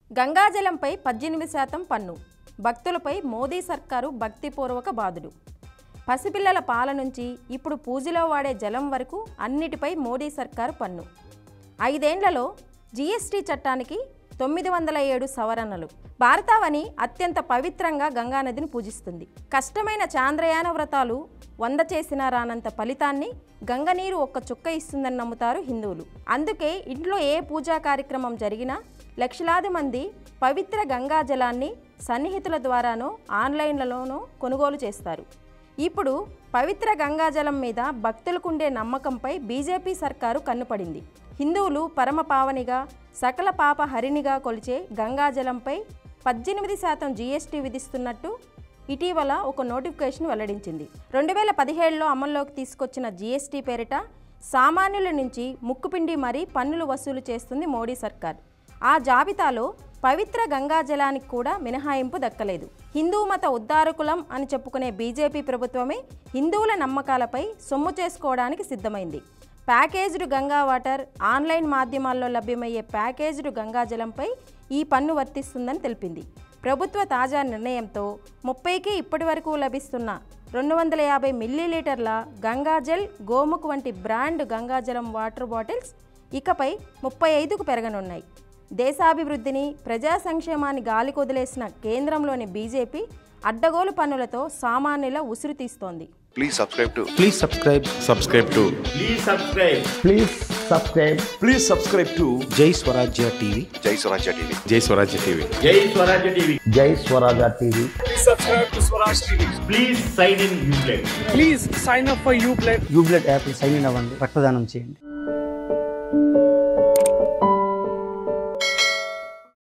గంగాజలంపై పద్దెనిమిది శాతం పన్ను భక్తులపై మోదీ సర్కారు భక్తిపూర్వక బాధుడు పసిపిల్లల పాల నుంచి ఇప్పుడు పూజలో వాడే జలం వరకు అన్నిటిపై మోడీ సర్కారు పన్ను ఐదేండ్లలో జీఎస్టీ చట్టానికి తొమ్మిది వందల ఏడు సవరణలు భారతావని అత్యంత పవిత్రంగా గంగానదిని పూజిస్తుంది కష్టమైన చాంద్రయాన వ్రతాలు వంద చేసినా రానంత ఫలితాన్ని గంగనీరు ఒక్క చుక్క ఇస్తుందని నమ్ముతారు హిందువులు అందుకే ఇంట్లో ఏ పూజా కార్యక్రమం జరిగినా లక్షలాది మంది పవిత్ర గంగా జలాన్ని సన్నిహితుల ద్వారానో ఆన్లైన్లలోనో కొనుగోలు చేస్తారు ఇప్పుడు పవిత్ర గంగాజలం మీద భక్తులకుండే నమ్మకంపై బీజేపీ సర్కారు కన్నుపడింది హిందువులు పరమ పావనిగా సకల పాప హరిణిగా కొలిచే గంగాజలంపై పద్దెనిమిది శాతం జీఎస్టీ విధిస్తున్నట్టు ఇటీవల ఒక నోటిఫికేషన్ వెల్లడించింది రెండు వేల పదిహేడులో అమల్లోకి తీసుకొచ్చిన జీఎస్టీ పేరిట సామాన్యుల నుంచి ముక్కుపిండి మరీ పన్నులు వసూలు చేస్తుంది మోడీ సర్కార్ ఆ జాబితాలో పవిత్ర గంగాజలానికి కూడా మినహాయింపు దక్కలేదు హిందూ మత ఉద్ధారకులం అని చెప్పుకునే బీజేపీ ప్రభుత్వమే హిందువుల నమ్మకాలపై సొమ్ము చేసుకోవడానికి సిద్ధమైంది ప్యాకేజ్డ్ గంగా వాటర్ ఆన్లైన్ మాధ్యమాల్లో లభ్యమయ్యే ప్యాకేజ్డ్ గంగాజలంపై ఈ పన్ను వర్తిస్తుందని తెలిపింది ప్రభుత్వ తాజా నిర్ణయంతో ముప్పైకి ఇప్పటి వరకు లభిస్తున్న రెండు వందల యాభై మిల్లీలీటర్ల గంగాజల్ గోముఖ్ వంటి బ్రాండ్ గంగాజలం వాటర్ బాటిల్స్ ఇకపై ముప్పై ఐదుకు పెరగనున్నాయి దేశాభివృద్ధిని ప్రజా సంక్షేమాన్ని గాలికొదిలేసిన కేంద్రంలోని బీజేపీ అడ్డగోలు పన్నులతో సామాన్యుల ఉసురు తీస్తోంది Please subscribe to Please subscribe. subscribe to Please subscribe. Please subscribe. please subscribe to Jai Swarajya TV. Jai Swarajya TV. Jai Swarajya TV. Jai Swarajya TV. Jai Swaraja TV. Please sign in Uplay. Please sign up for Uplay యూబ్లెట్ app sign in అవ్వండి రక్తదానం చేయండి